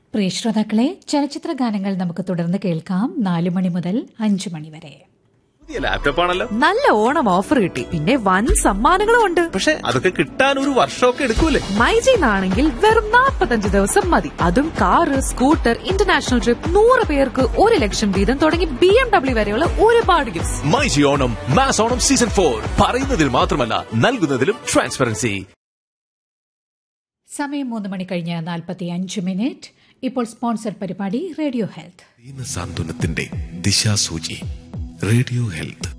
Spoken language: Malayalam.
പ്രിയ ശ്രോതാക്കളെ ചലച്ചിത്ര ഗാനങ്ങൾ നമുക്ക് തുടർന്ന് കേൾക്കാം നാലു മണി മുതൽ അഞ്ചു മണി വരെ പുതിയ ലാപ്ടോപ്പ് ആണല്ലോ നല്ല ഓണം ഓഫർ കിട്ടി പിന്നെ വൻ സമ്മാനങ്ങളും ഉണ്ട് പക്ഷെ അതൊക്കെ കിട്ടാൻ ഒരു വർഷമൊക്കെ എടുക്കൂലേ മൈജിന്നാണെങ്കിൽ വെറും 45 ദിവസം മതി അതും കാറ് സ്കൂട്ടർ ഇന്റർനാഷണൽ ട്രിപ്പ് നൂറ് പേർക്ക് ഒരു ലക്ഷം വീതം തുടങ്ങി ബി എം ഡബ്ല്യു വരെയുള്ള ഒരുപാട് gift myG Onam mass Onam season for പറയുന്നതിൽ മാത്രമല്ല നൽകുന്നതിലും ട്രാൻസ്പെറൻസി സമയം മൂന്ന് മണി കഴിഞ്ഞ് നാൽപ്പത്തി അഞ്ച് മിനിറ്റ് ഇപ്പോൾ സ്പോൺസർ പരിപാടി റേഡിയോ ഹെൽത്ത് സാന്ത്വനത്തിന്റെ ദിശാസൂചി റേഡിയോ ഹെൽത്ത്